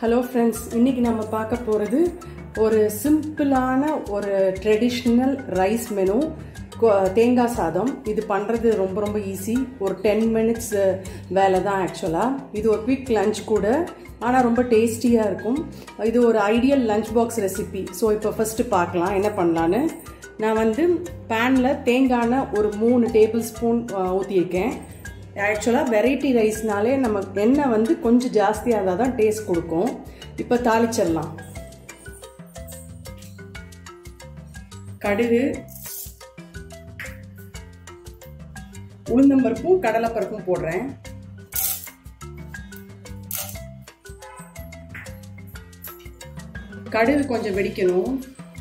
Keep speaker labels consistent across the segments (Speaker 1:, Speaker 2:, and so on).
Speaker 1: hello friends இன்றைக்கி நம்ம பார்க்க போகிறது ஒரு சிம்பிளான ஒரு ட்ரெடிஷ்னல் ரைஸ் மெனு தேங்காய் சாதம் இது பண்ணுறது ரொம்ப ரொம்ப ஈஸி ஒரு டென் மினிட்ஸ் வேலை தான் ஆக்சுவலாக இது ஒரு குவிக் லஞ்ச் கூட ஆனால் ரொம்ப டேஸ்டியாக இருக்கும் இது ஒரு ideal lunch box recipe so இப்போ ஃபஸ்ட்டு பார்க்கலாம் என்ன பண்ணலான்னு நான் வந்து பேனில் தேங்காய் ஒரு மூணு டேபிள் ஸ்பூன் ஊற்றியிருக்கேன் ஆக்சுவலாக வெரைட்டி ரைஸ்னாலே நம்ம எண்ணெய் வந்து கொஞ்சம் ஜாஸ்தியாக இருந்தால் தான் டேஸ்ட் கொடுக்கும் இப்போ தாளிச்சிடலாம் கடுகு உளுந்தம்பருப்பும் கடலைப்பருப்பும் போடுறேன் கடுகு கொஞ்சம் வெடிக்கணும்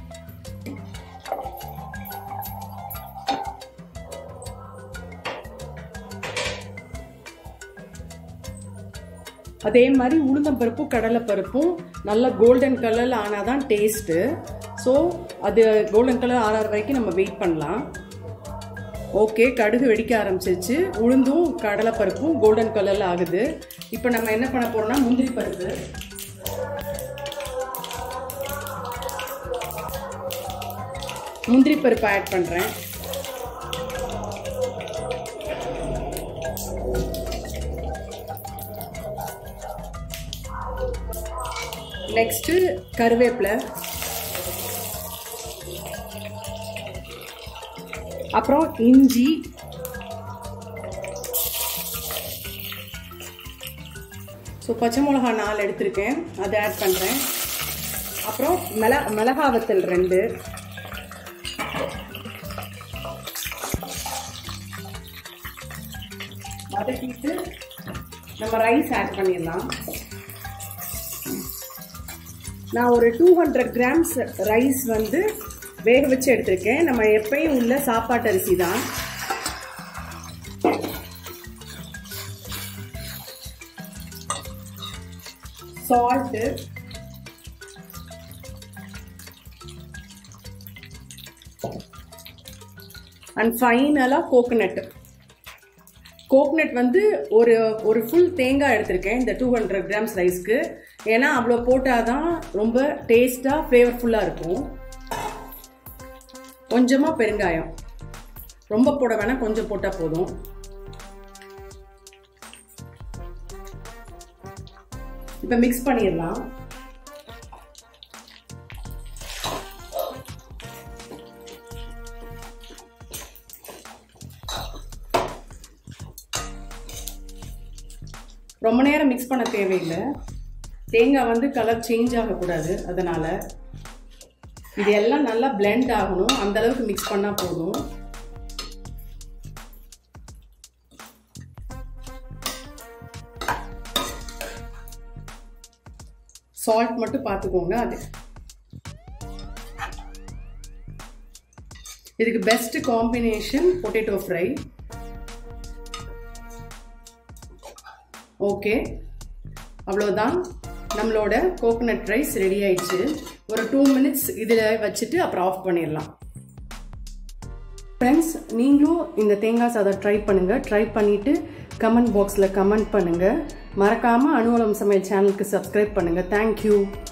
Speaker 1: அதே மாதிரி உளுந்தம்பருப்பும் கடலைப்பருப்பும் நல்லா கோல்டன் கலரில் ஆனால் தான் டேஸ்ட்டு ஸோ அது கோல்டன் கலர் ஆறாறு வரைக்கும் நம்ம வெயிட் பண்ணலாம் ஓகே கடுகு வெடிக்க ஆரம்பிச்சிருச்சு உளுந்தும் கடலைப்பருப்பும் கோல்டன் கலரில் ஆகுது இப்போ நம்ம என்ன பண்ண போகிறோம்னா முந்திரி பருப்பு முந்திரி பருப்பு ஆட் பண்ணுறேன் நெக்ஸ்ட்டு கருவேப்பிலை அப்புறம் இஞ்சி ஸோ பச்சை மிளகா நாலு எடுத்திருக்கேன் அதை ஆட் பண்ணுறேன் அப்புறம் மிள மிளகா வத்தல் ரெண்டு வதக்கிட்டு நம்ம ரைஸ் ஆட் பண்ணிடலாம் நான் ஒரு டூ ஹண்ட்ரட் கிராம்ஸ் ரைஸ் வந்து வேக வச்சு எடுத்திருக்கேன் நம்ம எப்பயும் உள்ள சாப்பாட்டு அரிசி தான் சால்ட்டு அண்ட் ஃபைனலாக கோகனட் கோக்னட் வந்து ஒரு ஒரு ஃபுல் தேங்காய் எடுத்திருக்கேன் இந்த டூ ஹண்ட்ரட் கிராம்ஸ் ரைஸ்க்கு ஏன்னா அவ்வளோ போட்டால் தான் ரொம்ப டேஸ்ட்டாக ஃப்ளேவர்ஃபுல்லாக இருக்கும் கொஞ்சமாக பெருங்காயம் ரொம்ப போட வேணாம் கொஞ்சம் போட்டால் போதும் இப்போ மிக்ஸ் பண்ணிடலாம் ரொம்ப நேரம் மிக்ஸ் பண்ண தேவையில்லை தேங்காய் வந்து கலர் சேஞ்ச் ஆகக்கூடாது அதனால் இது எல்லாம் நல்லா பிளெண்ட் ஆகணும் அந்த அளவுக்கு மிக்ஸ் பண்ணால் போதும் சால்ட் மட்டும் பார்த்துக்கோங்க அது இதுக்கு best combination potato fry okay அவ்வளோதான் நம்மளோட கோகனட் ரைஸ் ரெடி ஆயிடுச்சு ஒரு டூ மினிட்ஸ் இதில் வச்சுட்டு அப்புறம் ஆஃப் பண்ணிடலாம் ஃப்ரெண்ட்ஸ் நீங்களும் இந்த தேங்காய் சாதம் ட்ரை பண்ணுங்கள் ட்ரை பண்ணிவிட்டு கமெண்ட் பாக்ஸில் கமெண்ட் பண்ணுங்கள் மறக்காமல் அனுவலம் சமையல் சேனலுக்கு சப்ஸ்கிரைப் பண்ணுங்கள் தேங்க்யூ